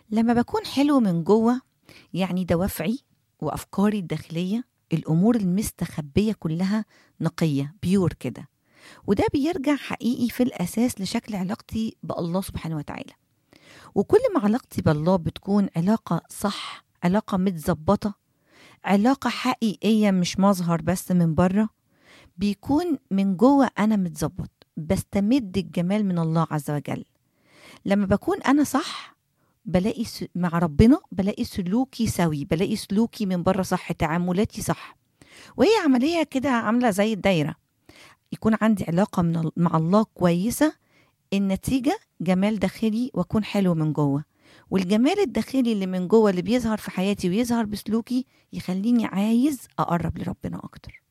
لما بكون حلو من جوه يعني دوافعي وافكاري الداخليه الامور المستخبيه كلها نقيه بيور كده وده بيرجع حقيقي في الاساس لشكل علاقتي بالله سبحانه وتعالى وكل ما علاقتي بالله بتكون علاقه صح علاقه متظبطه علاقه حقيقيه مش مظهر بس من بره بيكون من جوه انا متظبط بستمد الجمال من الله عز وجل لما بكون انا صح بلاقي س... مع ربنا بلاقي سلوكي سوي بلاقي سلوكي من بره صح تعاملاتي صح وهي عملية كده عاملة زي الدايرة يكون عندي علاقة من ال- مع الله كويسة النتيجة جمال داخلي واكون حلو من جوه والجمال الداخلي اللي من جوه اللي بيظهر في حياتي ويظهر بسلوكي يخليني عايز اقرب لربنا اكتر